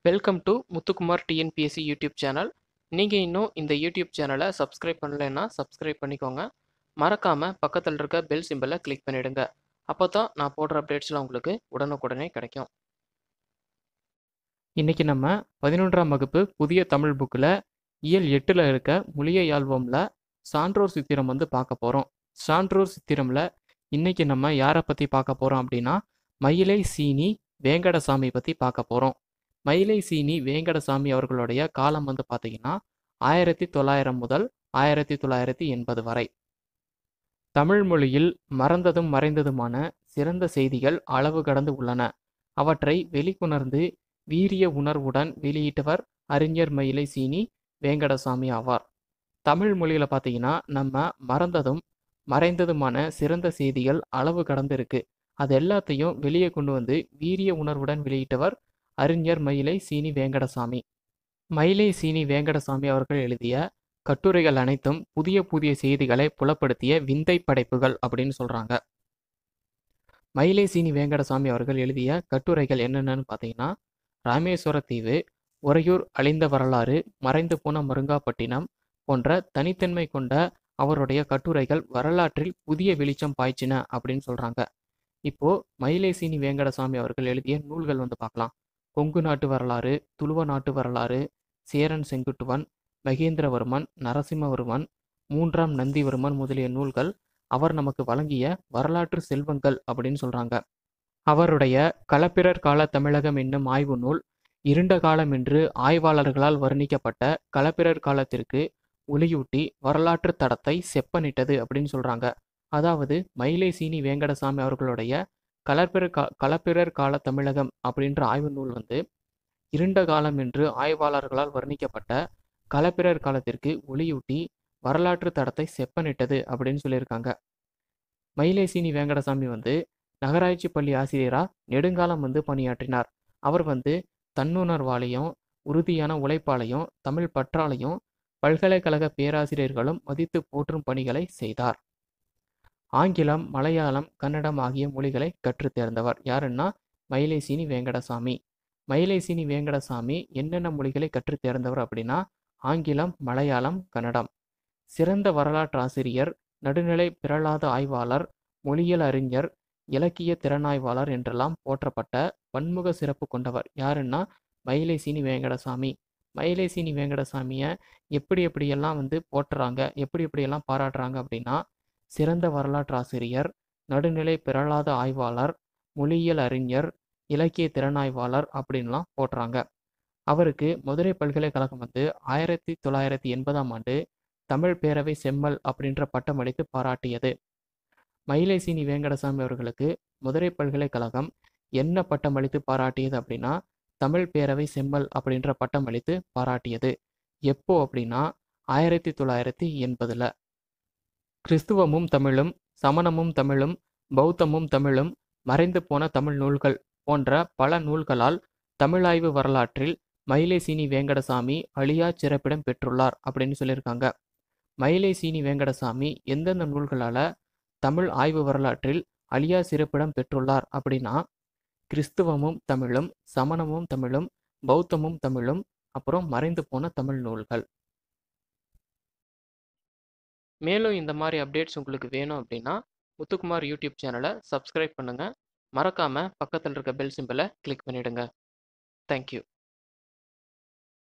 welcome to Muthukumar TNPSC YouTube channel நீங்கள் இன்னும் இந்த யூடியூப் சேனலை சப்ஸ்கிரைப் பண்ணலைன்னா சப்ஸ்கிரைப் பண்ணிக்கோங்க மறக்காமல் பக்கத்தில் இருக்க பெல் சிம்பிளை கிளிக் பண்ணிடுங்க அப்போ தான் நான் போடுற அப்டேட்ஸ்லாம் உங்களுக்கு உடனுக்குடனே கிடைக்கும் இன்றைக்கி நம்ம பதினொன்றாம் வகுப்பு புதிய தமிழ் புக்கில் இயல் எட்டில் இருக்க மொழியை ஆல்பமில் சான்றோர் சித்திரம் வந்து பார்க்க போகிறோம் சான்றோர் சித்திரமில் இன்றைக்கி நம்ம யாரை பற்றி பார்க்க போகிறோம் அப்படின்னா மயிலை சீனி வேங்கடசாமி பற்றி பார்க்க போகிறோம் மயிலை சீனி வேங்கடசாமி அவர்களுடைய காலம் வந்து பார்த்தீங்கன்னா ஆயிரத்தி தொள்ளாயிரம் முதல் ஆயிரத்தி தொள்ளாயிரத்தி எண்பது வரை தமிழ் மொழியில் மறந்ததும் மறைந்ததுமான சிறந்த செய்திகள் அளவு கடந்து உள்ளன அவற்றை வெளிக்கொணர்ந்து வீரிய உணர்வுடன் வெளியிட்டவர் அறிஞர் மயிலை சீனி வேங்கடசாமி ஆவார் தமிழ் மொழியில் பார்த்தீங்கன்னா நம்ம மறந்ததும் மறைந்ததுமான சிறந்த செய்திகள் அளவு கடந்து இருக்கு அது எல்லாத்தையும் வெளியே கொண்டு வந்து வீரிய உணர்வுடன் வெளியிட்டவர் அறிஞர் மயிலை சீனி வேங்கடசாமி மயிலை சீனி வேங்கடசாமி அவர்கள் எழுதிய கட்டுரைகள் அனைத்தும் புதிய புதிய செய்திகளை புலப்படுத்திய விந்தை படைப்புகள் அப்படின்னு சொல்றாங்க மயிலை சீனி வேங்கடசாமி அவர்கள் எழுதிய கட்டுரைகள் என்னென்னு பார்த்தீங்கன்னா ராமேஸ்வர தீவு உறையூர் அழிந்த வரலாறு மறைந்து போன மருங்காப்பட்டினம் போன்ற தனித்தன்மை கொண்ட அவருடைய கட்டுரைகள் வரலாற்றில் புதிய வெளிச்சம் பாய்ச்சின அப்படின்னு சொல்றாங்க இப்போ மயிலை சீனி வேங்கடசாமி அவர்கள் எழுதிய நூல்கள் வந்து பார்க்கலாம் கொங்கு நாட்டு வரலாறு துளுவ நாட்டு வரலாறு சேரன் செங்குட்டுவன் மகேந்திரவர்மன் நரசிம்மவர்மன் மூன்றாம் நந்திவர்மன் முதலிய நூல்கள் அவர் நமக்கு வழங்கிய வரலாற்று செல்வங்கள் அப்படின்னு சொல்றாங்க அவருடைய களப்பிரர் கால தமிழகம் என்னும் ஆய்வு நூல் இருண்ட காலம் என்று ஆய்வாளர்களால் வர்ணிக்கப்பட்ட களப்பிரர் காலத்திற்கு ஒளியூட்டி வரலாற்று தடத்தை செப்பனிட்டது அப்படின்னு சொல்றாங்க அதாவது மயிலை சீனி வேங்கடசாமி அவர்களுடைய கலப்பிற கா களப்பிரர் கால தமிழகம் அப்படின்ற ஆய்வு நூல் வந்து இருண்ட காலம் என்று ஆய்வாளர்களால் வர்ணிக்கப்பட்ட களப்பிரர் காலத்திற்கு ஒளியூட்டி வரலாற்று தடத்தை செப்பனிட்டது அப்படின்னு சொல்லியிருக்காங்க மயிலை சீனி வேங்கடசாமி வந்து நகராட்சி பள்ளி ஆசிரியராக நெடுங்காலம் வந்து பணியாற்றினார் அவர் வந்து தன்னுணர்வாலையும் உறுதியான உழைப்பாலையும் தமிழ் பற்றாலையும் பல்கலைக்கழக பேராசிரியர்களும் மதித்து போற்றும் பணிகளை செய்தார் ஆங்கிலம் மலையாளம் கன்னடம் ஆகிய மொழிகளை கற்றுத் தேர்ந்தவர் யாருன்னா மயிலை சீனி வேங்கடசாமி மயிலை சீனி வேங்கடசாமி என்னென்ன மொழிகளை கற்றுத் தேர்ந்தவர் அப்படின்னா ஆங்கிலம் மலையாளம் கன்னடம் சிறந்த வரலாற்று ஆசிரியர் நடுநிலை பிறளாத ஆய்வாளர் மொழியியல் அறிஞர் இலக்கிய திறனாய்வாளர் என்றெல்லாம் போற்றப்பட்ட பன்முக சிறப்பு கொண்டவர் யாருன்னா மயிலை சீனி வேங்கடசாமி மயிலை சீனி வேங்கடசாமியை எப்படி எப்படியெல்லாம் வந்து போற்றுறாங்க எப்படி எப்படியெல்லாம் பாராட்டுறாங்க அப்படின்னா சிறந்த வரலாற்று ஆசிரியர் நடுநிலை பிறளாத ஆய்வாளர் மொழியியல் அறிஞர் இலக்கிய திறனாய்வாளர் அப்படின்லாம் போட்டுறாங்க அவருக்கு மதுரை பல்கலைக்கழகம் வந்து ஆயிரத்தி தொள்ளாயிரத்தி எண்பதாம் ஆண்டு தமிழ் பேரவை செம்மல் அப்படின்ற பட்டம் அளித்து பாராட்டியது மயிலை சீனி வேங்கடசாமி அவர்களுக்கு மதுரை பல்கலைக்கழகம் என்ன பட்டம் அளித்து பாராட்டியது அப்படின்னா தமிழ் பேரவை செம்மல் அப்படின்ற பட்டம் அளித்து பாராட்டியது எப்போ அப்படின்னா ஆயிரத்தி தொள்ளாயிரத்தி எண்பதுல கிறிஸ்துவமும் தமிழும் சமணமும் தமிழும் பௌத்தமும் தமிழும் மறைந்து போன தமிழ் நூல்கள் போன்ற பல நூல்களால் தமிழாய்வு வரலாற்றில் மயிலை சீனி வேங்கடசாமி அழியா சிறப்பிடம் பெற்றுள்ளார் அப்படின்னு சொல்லியிருக்காங்க மயிலை சீனி வேங்கடசாமி எந்தெந்த நூல்களால் தமிழ் ஆய்வு வரலாற்றில் அழியா சிறப்பிடம் பெற்றுள்ளார் அப்படின்னா கிறிஸ்துவமும் தமிழும் சமணமும் தமிழும் பௌத்தமும் தமிழும் அப்புறம் மறைந்து போன தமிழ் நூல்கள் மேலும் இந்த மாதிரி அப்டேட்ஸ் உங்களுக்கு வேணும் அப்படின்னா முத்துக்குமார் யூடியூப் சேனலை சப்ஸ்கிரைப் பண்ணுங்கள் மறக்காமல் பக்கத்தில் இருக்க பெல் சிம்பிளை கிளிக் பண்ணிவிடுங்க தேங்க்யூ